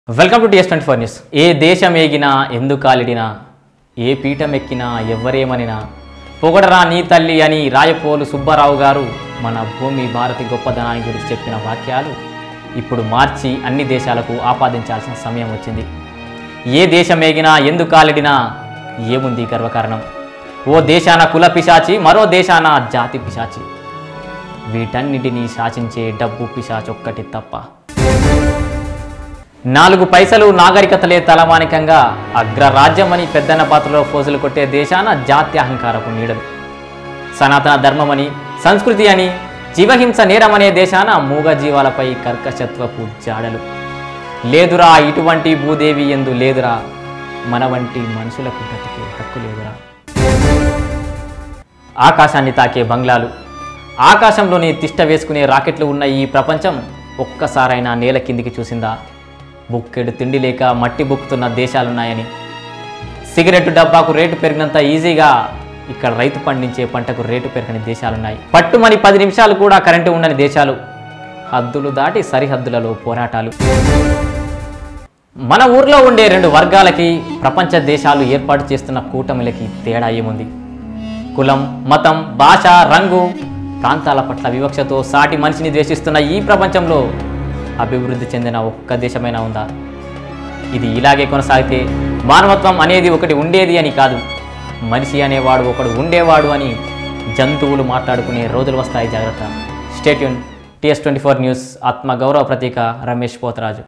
welcome to TS twenty four news ఏ దేశం ఏగినా ఎందుకు కాలిడినా ఏ పీఠం ఎక్కినా ఎవ్వరేమనినా పొగడరా నీ తల్లి అని రాయపోలు సుబ్బారావు గారు మన భూమి భారతి గొప్పదనాన్ని గురించి చెప్పిన వాక్యాలు ఇప్పుడు మార్చి అన్ని దేశాలకు ఆపాదించాల్సిన సమయం వచ్చింది ఏ దేశం ఏగినా ఎందుకు కాలిడినా ఏముంది గర్వకారణం ఓ దేశాన కుల పిశాచి మరో దేశాన జాతి పిశాచి వీటన్నిటినీ శాసించే డబ్బు పిశాచొక్కటి తప్ప నాలుగు పైసలు నాగరికతలే తలమానికంగా అగ్రరాజ్యమని పెద్దన్న పాత్రలో ఫోజులు కొట్టే దేశాన జాతి అహంకారపు నీడలు సనాతన ధర్మమని సంస్కృతి అని జీవహింస నేరమనే దేశాన మూగ జీవాలపై కర్కశత్వపు జాడలు లేదురా ఇటువంటి భూదేవి ఎందు లేదురా మన వంటి మనుషులకు బ్రతికే హక్కు లేదురా ఆకాశాన్ని తాకే బంగ్లాలు ఆకాశంలోని తిష్ట వేసుకునే రాకెట్లు ఉన్న ఈ ప్రపంచం ఒక్కసారైనా నేల కిందికి చూసిందా బుక్కెడు తిండి లేక మట్టి బుక్కుతున్న దేశాలున్నాయని సిగరెట్ డబ్బాకు రేటు పెరిగినంత ఈజీగా ఇక్కడ రైతు పండించే పంటకు రేటు పెరగని దేశాలున్నాయి పట్టుమని పది నిమిషాలు కూడా కరెంటు ఉండని దేశాలు హద్దులు దాటి సరిహద్దులలో పోరాటాలు మన ఊర్లో ఉండే రెండు వర్గాలకి ప్రపంచ దేశాలు ఏర్పాటు చేస్తున్న కూటమిలకి తేడా ఏముంది కులం మతం భాష రంగు ప్రాంతాల పట్ల వివక్షతో సాటి మనిషిని ద్వేషిస్తున్న ఈ ప్రపంచంలో అభివృద్ధి చెందిన ఒక్క దేశమైనా ఉందా ఇది ఇలాగే కొనసాగితే మానవత్వం అనేది ఒకటి ఉండేది అని కాదు మనిషి అనేవాడు ఒకడు ఉండేవాడు అని జంతువులు మాట్లాడుకునే రోజులు వస్తాయి జాగ్రత్త stay tuned TS twenty four news ఆత్మ గౌరవ ప్రతీక రమేష్ పోతరాజు